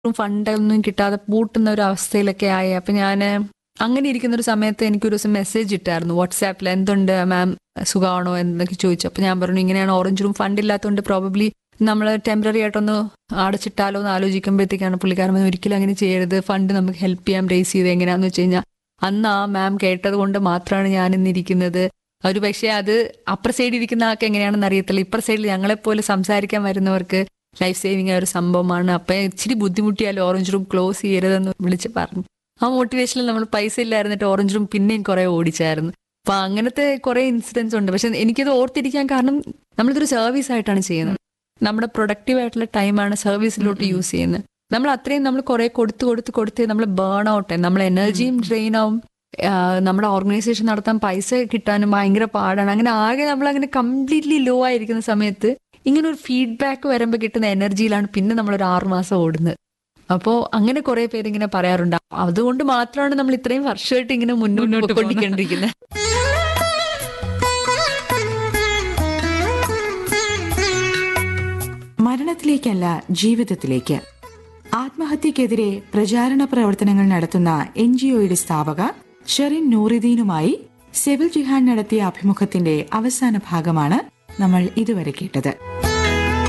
ഫണ്ടൊന്നും കിട്ടാതെ പൂട്ടുന്ന ഒരു അവസ്ഥയിലൊക്കെ ആയി അപ്പൊ ഞാൻ അങ്ങനെ ഇരിക്കുന്ന ഒരു സമയത്ത് എനിക്കൊരു ദിവസം മെസ്സേജ് ഇട്ടായിരുന്നു വാട്സാപ്പിൽ എന്തുണ്ട് മാം സുഖമാണോ എന്നൊക്കെ ചോദിച്ചു അപ്പൊ ഞാൻ പറഞ്ഞു ഇങ്ങനെയാണ് ഓറഞ്ച് റൂം ഫണ്ട് ഇല്ലാത്തതുകൊണ്ട് പ്രോബബ്ലി നമ്മൾ ടെമ്പററി ആയിട്ടൊന്ന് അടച്ചിട്ടാലോ എന്ന് ആലോചിക്കുമ്പോഴത്തേക്കാണ് പുള്ളിക്കാരൻ പറഞ്ഞു, ഒരിക്കലും അങ്ങനെ ചെയ്യരുത് ഫണ്ട് നമുക്ക് ഹെൽപ്പ് ചെയ്യാം റേസ് ചെയ്ത് എങ്ങനെയാന്ന് വെച്ച് കഴിഞ്ഞാൽ അന്ന് ആ മാം കേട്ടത് കൊണ്ട് മാത്രമാണ് ഞാൻ ഇന്നിരിക്കുന്നത് ഒരു പക്ഷേ അത് അപ്പർ സൈഡിൽ ഇരിക്കുന്ന ആൾക്ക് എങ്ങനെയാണെന്ന് അറിയത്തില്ല ഇപ്പർ സൈഡിൽ ഞങ്ങളെപ്പോലെ സംസാരിക്കാൻ വരുന്നവർക്ക് ലൈഫ് സേവിങ് ഒരു സംഭവമാണ് അപ്പൊ ഇച്ചിരി ബുദ്ധിമുട്ടിയാലും ഓറഞ്ച് റൂം ക്ലോസ് ചെയ്യരുതെന്ന് വിളിച്ച് പറഞ്ഞു ആ മോട്ടിവേഷനിൽ നമ്മൾ പൈസ ഇല്ലായിരുന്നിട്ട് ഓറഞ്ച് റൂം പിന്നെയും കുറെ ഓടിച്ചായിരുന്നു അപ്പൊ അങ്ങനത്തെ കുറെ ഇൻസിഡൻസ് ഉണ്ട് പക്ഷെ എനിക്കത് ഓർത്തിരിക്കാൻ കാരണം നമ്മളിതൊരു സർവീസ് ആയിട്ടാണ് ചെയ്യുന്നത് നമ്മുടെ പ്രൊഡക്റ്റീവ് ആയിട്ടുള്ള ടൈമാണ് സർവീസിലോട്ട് യൂസ് ചെയ്യുന്നത് നമ്മൾ അത്രയും നമ്മൾ കുറെ കൊടുത്ത് കൊടുത്ത് കൊടുത്ത് നമ്മൾ ബേൺ ഔട്ട് നമ്മൾ എനർജിയും ഡ്രെയിൻ ആവും ആ, നമ്മുടെ ഓർഗനൈസേഷൻ നടത്താൻ പൈസ കിട്ടാനും ഭയങ്കര പാടാണ് അങ്ങനെ ആകെ നമ്മൾ അങ്ങനെ കംപ്ലീറ്റ്ലി ലോ ആയിരിക്കുന്ന സമയത്ത് ഇങ്ങനെ ഒരു ഫീഡ്ബാക്ക് വരുമ്പോൾ കിട്ടുന്ന എനർജിയിലാണ് പിന്നെ നമ്മൾ ഒരു ആറു മാസം ഓടുന്നത് അപ്പോൾ അങ്ങനെ കുറെ പേര് ഇങ്ങനെ പറയാറുണ്ട് അതുകൊണ്ട് മാത്രമാണ് നമ്മൾ ഇത്രയും വർഷമായിട്ട് ഇങ്ങനെ മുന്നോട്ട് മുന്നോട്ട് പോയിക്കൊണ്ടിരിക്കുന്നത് മരണത്തിലേക്കല്ല ജീവിതത്തിലേക്ക് ആത്മഹത്യക്കെതിരെ പ്രചാരണ പ്രവർത്തനങ്ങൾ നടത്തുന്ന എൻ ജി ഒയുടെ സ്ഥാപക ഷെറിൻ നൂറുദ്ദീനുമായി സെവിൽ ജിഹാൻ നടത്തിയ അഭിമുഖത്തിന്റെ അവസാന ഭാഗമാണ് നമ്മൾ ഇതുവരെ കേട്ടത്